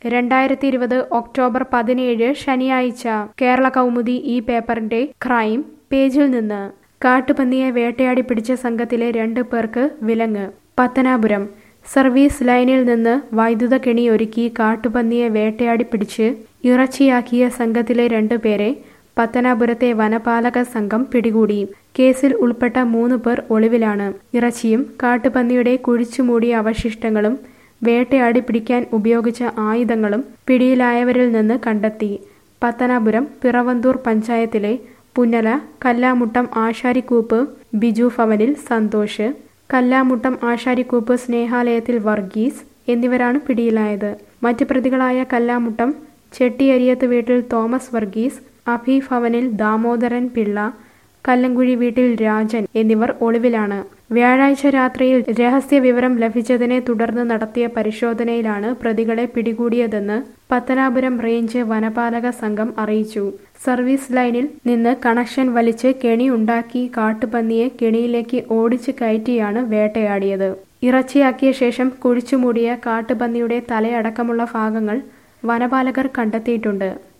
രണ്ടായിരത്തി ഇരുപത് ഒക്ടോബർ പതിനേഴ് ശനിയാഴ്ച കേരള കൗമുദി ഈ പേപ്പറിന്റെ ക്രൈം പേജിൽ നിന്ന് കാട്ടുപന്നിയെ വേട്ടയാടി പിടിച്ച സംഘത്തിലെ രണ്ട് പേർക്ക് വിലങ്ങ് പത്തനാപുരം സർവീസ് ലൈനിൽ നിന്ന് വൈദ്യുത കെണിയൊരുക്കി കാട്ടുപന്നിയെ വേട്ടയാടി പിടിച്ച് ഇറച്ചിയാക്കിയ സംഘത്തിലെ രണ്ടുപേരെ പത്തനാപുരത്തെ വനപാലക സംഘം പിടികൂടി കേസിൽ ഉൾപ്പെട്ട മൂന്ന് പേർ ഒളിവിലാണ് ഇറച്ചിയും കാട്ടുപന്നിയുടെ കുഴിച്ചുമൂടിയ അവശിഷ്ടങ്ങളും വേട്ടയാടി പിടിക്കാൻ ഉപയോഗിച്ച ആയുധങ്ങളും പിടിയിലായവരിൽ നിന്ന് കണ്ടെത്തി പത്തനാപുരം പിറവന്തൂർ പഞ്ചായത്തിലെ പുന്നല കല്ലാമുട്ടം ആശാരിക്കൂപ്പ് ബിജു ഭവനിൽ സന്തോഷ് കല്ലാമുട്ടം ആശാരിക്കൂപ്പ് സ്നേഹാലയത്തിൽ വർഗീസ് എന്നിവരാണ് പിടിയിലായത് മറ്റ് പ്രതികളായ കല്ലാമുട്ടം ചെട്ടിയരിയത്ത് വീട്ടിൽ തോമസ് വർഗീസ് അഭി ഭവനിൽ ദാമോദരൻ പിള്ള കല്ലങ്കുഴി വീട്ടിൽ രാജൻ എന്നിവർ ഒളിവിലാണ് വ്യാഴാഴ്ച രാത്രിയിൽ രഹസ്യ വിവരം ലഭിച്ചതിനെ തുടർന്ന് നടത്തിയ പരിശോധനയിലാണ് പ്രതികളെ പിടികൂടിയതെന്ന് പത്തനാപുരം റേഞ്ച് വനപാലക സംഘം അറിയിച്ചു സർവീസ് ലൈനിൽ നിന്ന് കണക്ഷൻ വലിച്ച് കെണി ഉണ്ടാക്കി കാട്ടുപന്നിയെ കെണിയിലേക്ക് ഓടിച്ചു കയറ്റിയാണ് വേട്ടയാടിയത് ഇറച്ചിയാക്കിയ ശേഷം കുഴിച്ചുമൂടിയ കാട്ടുപന്നിയുടെ തലയടക്കമുള്ള ഭാഗങ്ങൾ വനപാലകർ കണ്ടെത്തിയിട്ടുണ്ട്